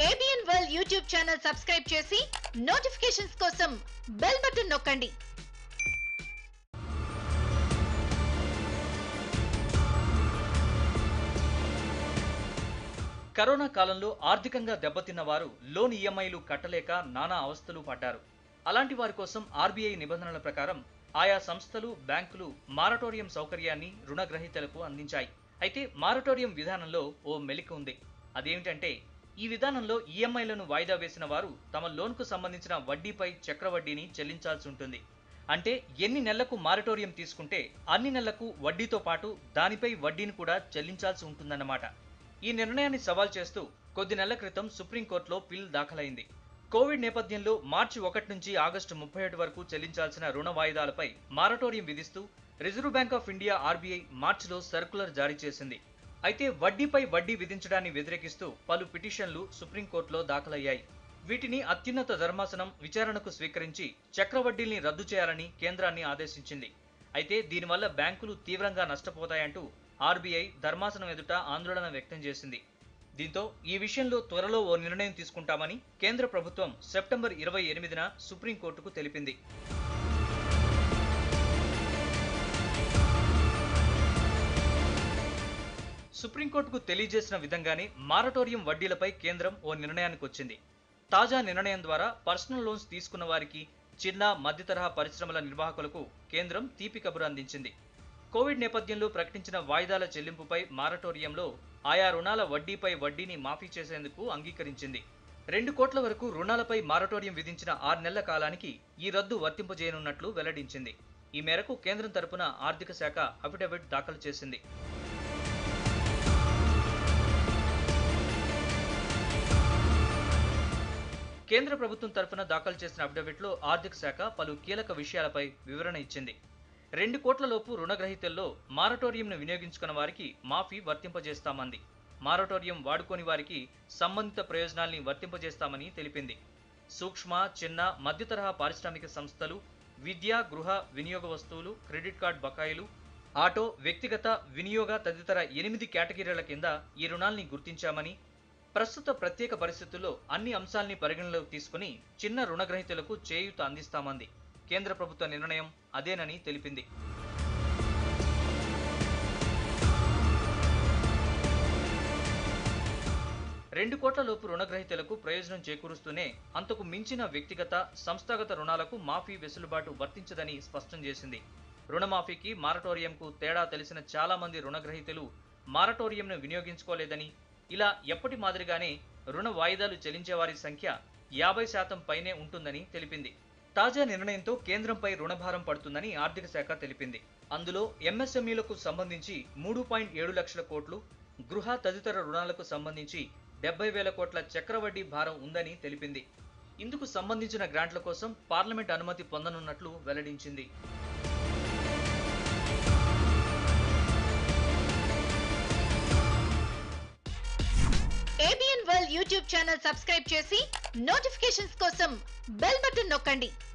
ABN world YouTube channel subscribe చేసి notifications కోసం bell button నొక్కండి కరోనా కాలంలో ఆర్థికంగా దెబ్బతిన్న వారు లోన్ ఈఎంఐలు కట్టలేక నానా అవస్థలు పడ్డారు అలాంటి వారి కోసం ఆర్బీఐ నిబంధనల ప్రకారం ఆయా సంస్థలు బ్యాంకులు మారటోరియం సౌకర్యాన్ని రుణగ్రహీతలకు అందించాయి అయితే మారటోరియం విధానంలో ఓ మెలిక ఉంది అదేమిటంటే ఈ విధానంలో ఈఎంఐలను వాయిదా వేసిన వారు తమ లోన్కు సంబంధించిన వడ్డీపై చక్రవడ్డీని చెల్లించాల్సి ఉంటుంది అంటే ఎన్ని నెలలకు మారటోరియం తీసుకుంటే అన్ని నెలలకు వడ్డీతో పాటు దానిపై వడ్డీని కూడా చెల్లించాల్సి ఉంటుందన్నమాట ఈ నిర్ణయాన్ని సవాల్ చేస్తూ కొద్ది నెలల క్రితం సుప్రీంకోర్టులో పిల్ దాఖలైంది కోవిడ్ నేపథ్యంలో మార్చి ఒకటి నుంచి ఆగస్టు ముప్పై ఒకటి వరకు చెల్లించాల్సిన రుణ వాయిదాలపై మారటోరియం విధిస్తూ reserve bank of India RBI మార్చిలో సర్కులర్ జారీ చేసింది అయితే వడ్డీపై వడ్డీ విధించడాన్ని వ్యతిరేకిస్తూ పలు పిటిషన్లు సుప్రీంకోర్టులో దాఖలయ్యాయి వీటిని అత్యున్నత ధర్మాసనం విచారణకు స్వీకరించి చక్రవడ్డీల్ని రద్దు చేయాలని కేంద్రాన్ని ఆదేశించింది అయితే దీనివల్ల బ్యాంకులు తీవ్రంగా నష్టపోతాయంటూ ఆర్బీఐ ధర్మాసనం ఎదుట ఆందోళన వ్యక్తం చేసింది దీంతో ఈ విషయంలో త్వరలో ఓ నిర్ణయం తీసుకుంటామని కేంద్ర ప్రభుత్వం సెప్టెంబర్ ఇరవై ఎనిమిదిన సుప్రీంకోర్టుకు తెలిపింది సుప్రీంకోర్టుకు తెలియజేసిన విధంగానే మారటోరియం వడ్డీలపై కేంద్రం ఓ నిర్ణయానికి వచ్చింది తాజా నిర్ణయం ద్వారా పర్సనల్ లోన్స్ తీసుకున్న వారికి చిన్న మధ్యతరహా పరిశ్రమల నిర్వాహకులకు కేంద్రం తీపి కబురు అందించింది కోవిడ్ నేపథ్యంలో ప్రకటించిన వాయిదాల చెల్లింపుపై మారటోరియంలో ఆయా రుణాల వడ్డీపై వడ్డీని మాఫీ చేసేందుకు అంగీకరించింది రెండు కోట్ల వరకు రుణాలపై మారటోరియం విధించిన ఆరు నెలల కాలానికి ఈ రద్దు వర్తింపజేయనున్నట్లు వెల్లడించింది ఈ మేరకు కేంద్రం తరపున ఆర్థిక శాఖ అఫిడవిట్ దాఖలు చేసింది కేంద్ర ప్రభుత్వం తరఫున దాఖలు చేసిన అఫిడవిట్లో ఆర్థిక శాఖ పలు కీలక విషయాలపై వివరణ ఇచ్చింది రెండు కోట్ల లోపు రుణగ్రహీతల్లో మారటోరియంను వినియోగించుకున్న వారికి మాఫీ వర్తింపజేస్తామంది మారటోరియం వాడుకోని వారికి సంబంధిత ప్రయోజనాల్ని వర్తింపజేస్తామని తెలిపింది సూక్ష్మ చిన్న మధ్యతరహా పారిశ్రామిక సంస్థలు విద్య గృహ వినియోగ వస్తువులు క్రెడిట్ కార్డ్ బకాయిలు ఆటో వ్యక్తిగత వినియోగ తదితర ఎనిమిది కేటగిరీల కింద ఈ రుణాల్ని గుర్తించామని ప్రస్తుత ప్రత్యేక పరిస్థితుల్లో అన్ని అంశాల్ని పరిగణలోకి తీసుకుని చిన్న రుణగ్రహీతలకు చేయూత అందిస్తామంది కేంద్ర ప్రభుత్వ నిర్ణయం అదేనని తెలిపింది రెండు కోట్ల లోపు రుణగ్రహీతలకు ప్రయోజనం చేకూరుస్తూనే అంతకు మించిన వ్యక్తిగత సంస్థాగత రుణాలకు మాఫీ వెసులుబాటు వర్తించదని స్పష్టం చేసింది రుణమాఫీకి మారటోరియంకు తేడా తెలిసిన చాలా మంది రుణగ్రహీతలు మారటోరియంను వినియోగించుకోలేదని ఇలా ఎప్పటి మాదిరిగానే రుణ వాయిదాలు చెల్లించే వారి సంఖ్య యాభై శాతం పైనే ఉంటుందని తెలిపింది తాజా నిర్ణయంతో కేంద్రంపై రుణభారం పడుతుందని ఆర్థిక శాఖ తెలిపింది అందులో ఎంఎస్ఎంఈలకు సంబంధించి మూడు పాయింట్ ఏడు లక్షల కోట్లు గృహ తదితర రుణాలకు సంబంధించి డెబ్బై వేల కోట్ల చక్రవడ్డీ భారం ఉందని తెలిపింది ఇందుకు సంబంధించిన గ్రాంట్ల కోసం పార్లమెంట్ అనుమతి పొందనున్నట్లు వెల్లడించింది ABN world YouTube channel subscribe చేసి నోటిఫికేషన్స్ కోసం బెల్ బటన్ నొక్కండి